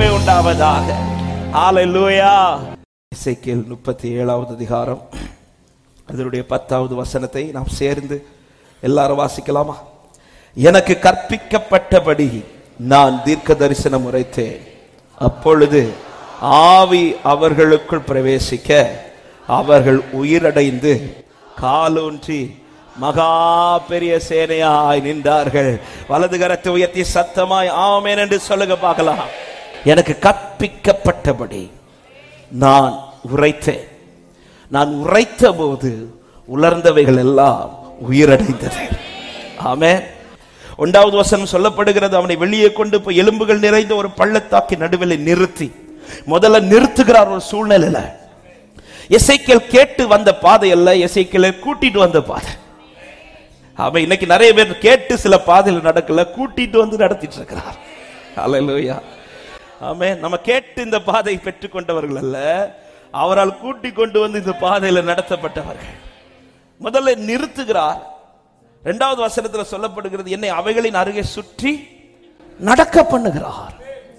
மகிமை உண்டாவதாக ஹalleluya இசைக்கேல் முப்பத்தி ஏழாவது அதிகாரம் அதனுடைய பத்தாவது வசனத்தை நாம் சேர்ந்து எல்லாரும் வாசிக்கலாமா எனக்கு கற்பிக்கப்பட்டபடி நான் தீர்க்க தரிசனம் உரைத்தேன் அப்பொழுது ஆவி அவர்களுக்குள் பிரவேசிக்க அவர்கள் உயிரடைந்து காலூன்றி மகா பெரிய சேனையாய் நின்றார்கள் வலது கரத்தை உயர்த்தி சத்தமாய் ஆமேன் என்று சொல்லுங்க பார்க்கலாம் எனக்கு கற்பிக்கப்பட்டபடி நான் உரைத்தேன் நான் உரைத்த போது உலர்ந்தவைகள் எல்லாம் உயிரடைந்தது ஆமென் ஒன்றாவது வசனம் சொல்லப்படுகிறது அவனை வெளியே கொண்டு போய் எலும்புகள் நிறைந்த ஒரு பள்ளத்தாக்கி நடுவில் நிறுத்தி முதல்ல நிறுத்துகிறார் ஒரு சூழ்நிலையில எசைக்கேல் கேட்டு வந்த பாதை அல்ல எசைக்கேலை கூட்டிட்டு வந்த பாதை அவன் இன்னைக்கு நிறைய பேர் கேட்டு சில பாதையில் நடக்கல கூட்டிட்டு வந்து நடத்திட்டு இருக்கிறார் அல்லேலூயா ஆமே நம்ம கேட்டு இந்த பாதை பெற்றுக்கொண்டவர்கள் அல்ல அவரால் கூட்டி கொண்டு வந்து இந்த பாதையில நடத்தப்பட்டவர்கள் முதல்ல நிறுத்துகிறார் இரண்டாவது வசனத்துல சொல்லப்படுகிறது என்னை அவைகளின் அருகே சுற்றி நடக்க பண்ணுகிறார்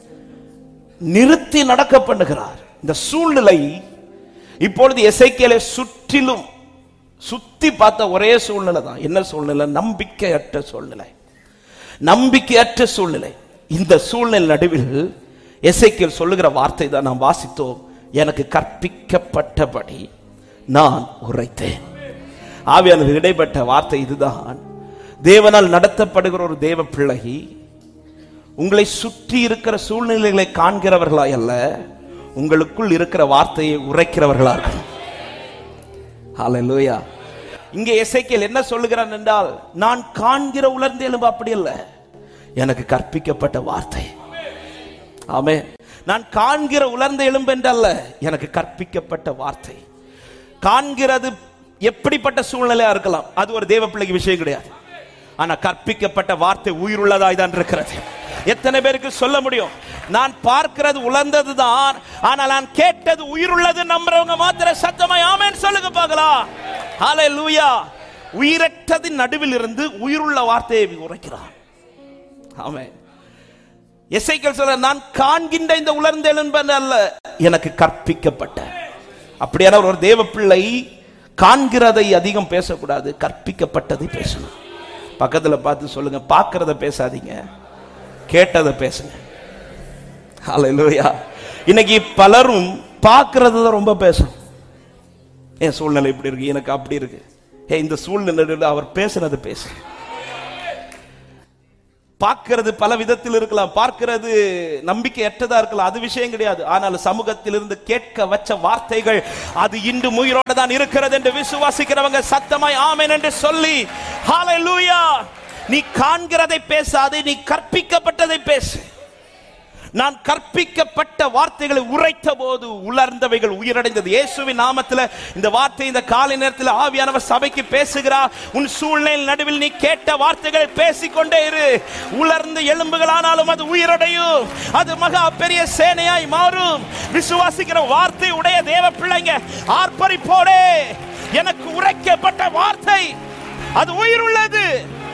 நிறுத்தி நடக்க பண்ணுகிறார் இந்த சூழ்நிலை இப்பொழுது எசைக்கேலை சுற்றிலும் சுத்தி பார்த்த ஒரே சூழ்நிலை தான் என்ன சூழ்நிலை நம்பிக்கையற்ற சூழ்நிலை நம்பிக்கையற்ற சூழ்நிலை இந்த சூழ்நிலை நடுவில் எசைக்கேல் சொல்லுகிற வார்த்தை தான் நாம் வாசித்தோம் எனக்கு கற்பிக்கப்பட்டபடி நான் உரைத்தேன் ஆவியானது இடைப்பட்ட வார்த்தை இதுதான் தேவனால் நடத்தப்படுகிற ஒரு தேவ பிள்ளை உங்களை சுற்றி இருக்கிற சூழ்நிலைகளை காண்கிறவர்களாய் அல்ல உங்களுக்குள் இருக்கிற வார்த்தையை உரைக்கிறவர்களா இருக்கணும் ஹalleluya இங்கே எசேக்கியேல் என்ன சொல்லுகிறான் என்றால் நான் காண்கிற உலர்ந்த எலும்பு அப்படி அல்ல எனக்கு கற்பிக்கப்பட்ட வார்த்தை ஆமே நான் காண்கிற உலர்ந்த எலும்பு என்றல்ல எனக்கு கற்பிக்கப்பட்ட வார்த்தை காண்கிறது எப்படிப்பட்ட சூழ்நிலையா இருக்கலாம் அது ஒரு தேவ பிள்ளைக்கு விஷயம் கிடையாது ஆனா கற்பிக்கப்பட்ட வார்த்தை உயிருள்ளதாய் தான் இருக்கிறது எத்தனை பேருக்கு சொல்ல முடியும் நான் பார்க்கிறது உலர்ந்தது தான் ஆனால் நான் கேட்டது உயிருள்ளது நம்புறவங்க மாத்திர சத்தமாய் ஆமென் சொல்லுங்க பார்க்கலாம் ஹalleluya உயிரற்றதின் நடுவில் இருந்து உயிருள்ள வார்த்தையை உரைக்கிறான் ஆமென் எசைக்கல் சொல்ல நான் காண்கின்ற இந்த உலர்ந்த எலும்பு அல்ல எனக்கு கற்பிக்கப்பட்ட அப்படியான ஒரு தேவ பிள்ளை காண்கிறதை அதிகம் பேசக்கூடாது கற்பிக்கப்பட்டதை பேசணும் பக்கத்துல பார்த்து சொல்லுங்க பார்க்கறத பேசாதீங்க கேட்டதை பேசுங்க ஹalleluya இன்னைக்கு பலரும் பார்க்கறது தான் ரொம்ப பேசணும் என் சூழ்நிலை இப்படி இருக்கு எனக்கு அப்படி இருக்கு ஏ இந்த சூழ்நிலையில் அவர் பேசுனது பேசு பார்க்கிறது பல விதத்தில் இருக்கலாம் பார்க்கிறது நம்பிக்கையற்றதா இருக்கலாம் அது விஷயம் கிடையாது ஆனால் சமூகத்திலிருந்து கேட்க வச்ச வார்த்தைகள் அது இன்று உயிரோடு தான் இருக்கிறது என்று விசுவாசிக்கிறவங்க சத்தமாய் ஆமென் என்று சொல்லி ஹalleluya நீ காண்கிறதை பேசாதே நீ கற்பிக்கப்பட்டதை பேசு நான் கற்பிக்கப்பட்ட வார்த்தைகளை உரைத்த போது உலர்ந்தவைகள் உயிரடைந்தது இயேசுவின் நாமத்தில் இந்த வார்த்தை இந்த காலை நேரத்தில் ஆவியானவர் சபைக்கு பேசுகிறார் உன் சூழ்நிலை நடுவில் நீ கேட்ட வார்த்தைகளை பேசிக்கொண்டே இரு உலர்ந்த எலும்புகள் ஆனாலும் அது உயிரடையும் அது மகா பெரிய சேனையாய் மாறும் விசுவாசிக்கிற வார்த்தை உடைய தேவ பிள்ளைங்க ஆர்ப்பரிப்போடே எனக்கு உரைக்கப்பட்ட வார்த்தை அது உயிருள்ளது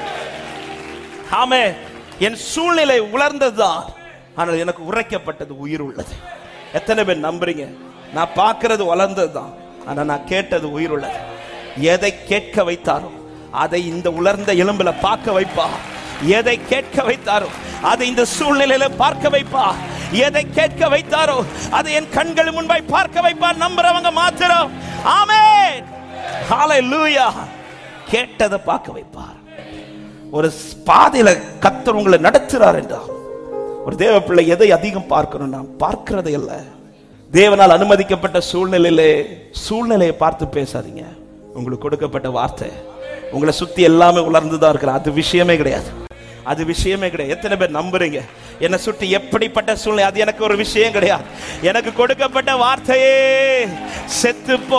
ஆமே என் சூழ்நிலை உலர்ந்ததுதான் ஆனால் எனக்கு உரைக்கப்பட்டது உயிர் உள்ளது எத்தனை பேர் நம்புறீங்க நான் பார்க்கிறது வளர்ந்தது தான் ஆனா நான் கேட்டது உயிர் உள்ளது எதை கேட்க வைத்தாரோ அதை இந்த உலர்ந்த எலும்புல பார்க்க வைப்பா எதை கேட்க வைத்தாரோ அதை இந்த சூழ்நிலையில பார்க்க வைப்பா எதை கேட்க வைத்தாரோ அதை என் கண்கள் முன்பாய் பார்க்க வைப்பார் நம்புறவங்க மாத்திரம் ஆமென் ஹalleluya கேட்டதை பார்க்க வைப்பார் ஒரு பாதையில கத்தர் உங்களை நடத்துறார் என்றால் ஒரு தேவ பிள்ளை எதை அதிகம் பார்க்கணும் நாம் பார்க்கிறதை அல்ல தேவனால் அனுமதிக்கப்பட்ட சூழ்நிலையிலே சூழ்நிலையை பார்த்து பேசாதீங்க உங்களுக்கு கொடுக்கப்பட்ட வார்த்தை உங்களை சுத்தி எல்லாமே உலர்ந்துதான் இருக்கிற அது விஷயமே கிடையாது அது விஷயமே கிடையாது எத்தனை பேர் நம்புறீங்க என்னை சுற்றி எப்படிப்பட்ட சூழ்நிலை அது எனக்கு ஒரு விஷயம் கிடையாது எனக்கு கொடுக்கப்பட்ட வார்த்தையே செத்து போ